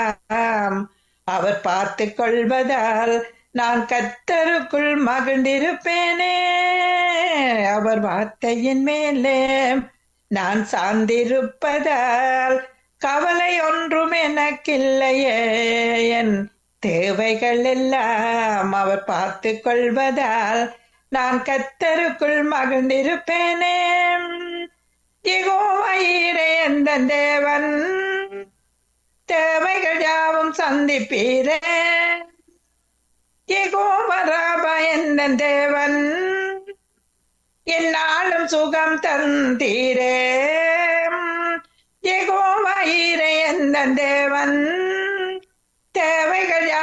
எல்லாம் அவர் பார்த்து கொள்வதால் நான் கத்தருக்குள் மகிழ்ந்திருப்பேனே அவர் வார்த்தையின் மேலே நான் சார்ந்திருப்பதால் கவலை ஒன்றும் எனக்கில்லையே என் தேவைகள் எல்லாம் அவர் பார்த்து கொள்வதால் நான் கத்தருக்குள் மகிழ்ந்திருப்பேனே யெகோவாயிரே எந்த தேவன் தேவைகள் யாவும் சந்திப்பீரே யெகோவராபா எந்த தேவன் என்னாலும் சுகம் தந்தீரே யெகோவாயிரே எந்த தேவன் தேவைகள்